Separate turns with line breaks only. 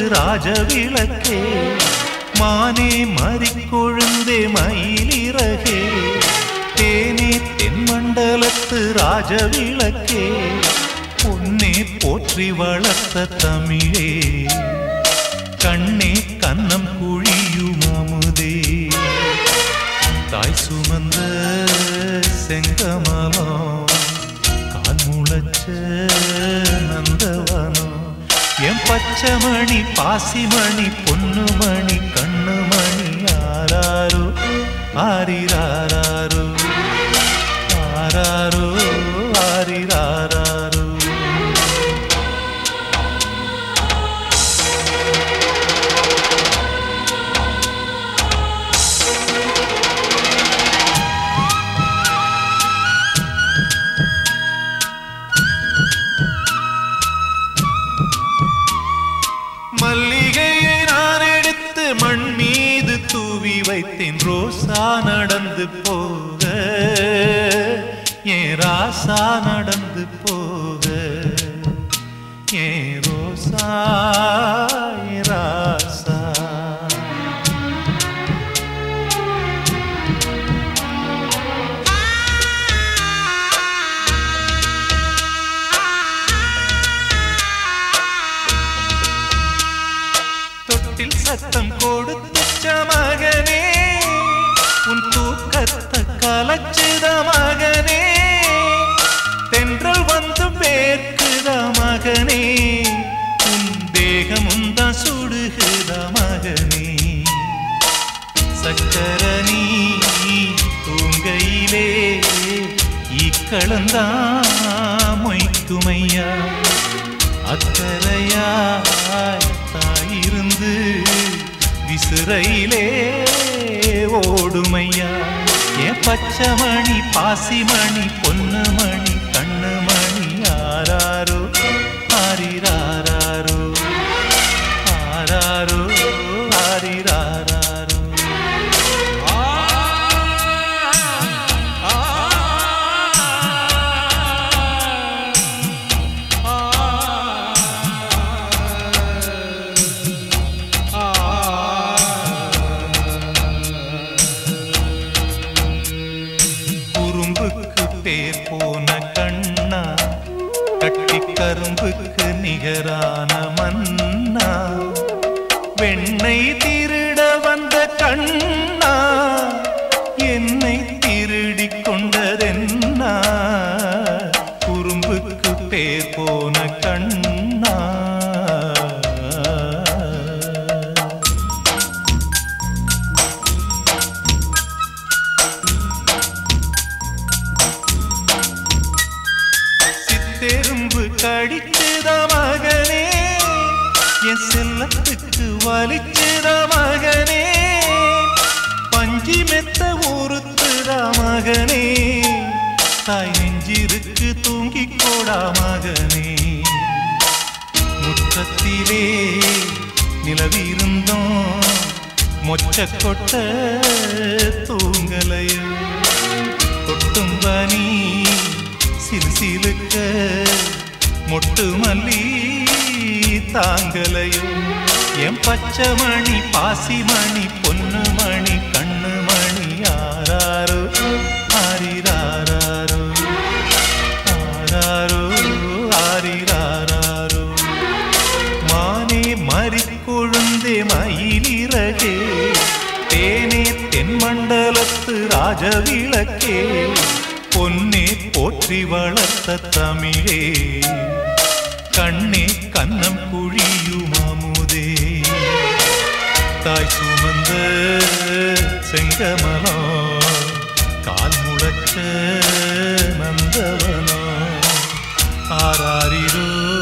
ராஜவிளக்கே மானே மறிக்கொழுந்தே மயிலிறகே தேனே தென்மண்டலத்து ராஜவிளக்கே பொன்னே போற்றி வளர்த்த தமிழே கண்ணே கன்னம் குழியும் அமுதே தாய் சுமந்த செங்கமலம் கால் முளைச்ச நந்தவனம் என் பச்சைமணி பாசிமணி பொன்னுமணி கண்ணுமணி ஆராரோ ஆரிராரோ ஆராரோ ஆரிராரோ மல்லிகையை நான் எடுத்து மண் மீது தூவி வைத்தேன் ரோசா நடந்து போக ஏன் ராசா நடந்து போக ஏன் ரோசா ஏன் ராசா தொட்டில் சத்தம் கொடுத்துச்ச மகனே உன் தூக்கத்தை கலச்சுத மகனே தென்றல் வந்து பேர்க்குத மகனே உன் தேகமும் தான் சுடுகுத மகனே சக்கரணி தூங்கையிலே ஈக்களந்தா மொய்க்குமையா அக்கறையாய் தாயிருந்து விசிறையிலே ஓடுமையா என் பச்சைமணி பாசிமணி பொன்னுமணி கண்ணுமணி ஆராரோ ஆரிராரோ ஆராரோ ஆரிராரோ குறும்புக்கு பேர் போன கண்ணா கட்டி கரும்புக்கு நிகரான மன்னா வெண்ணை திருட வந்த கண்ணா என்னை திருடிக் கொண்டதென்னா குறும்புக்கு பேர் போன கண்ணா சித்தெரும்பு கடிச்சுத மகனே என் செல்லத்துக்கு வலிச்சுத மகனே பஞ்சி மெத்த ஊறுத்துத மகனே தாய் நெஞ்சிருக்கு தூங்கிக் கோடா மகனே முற்றத்திலே நிலவிருந்தோம் மொச்ச கொட்ட தூங்கலையோ கொட்டும் பனி சிலுசிலுக்க மொட்டு மல்லி தாங்கலையோ என் பச்சைமணி பாசிமணி பொன்னுமணி கண்ணுமணி ஆராரோ ஆரிராரோ ஆராரோ ஆரிராரோ மானே மறிக்கொழுந்தே மயிலிறகே தேனே தென்மண்டலத்து ராஜவிளக்கே பொன்னே போற்றி வளர்த்த தமிழே கண்ணே கன்னம் குழியும் அமுதே தாய் சுமந்த செங்கமலம் கால் முளைச்ச நந்தவனம் ஆராரிரோ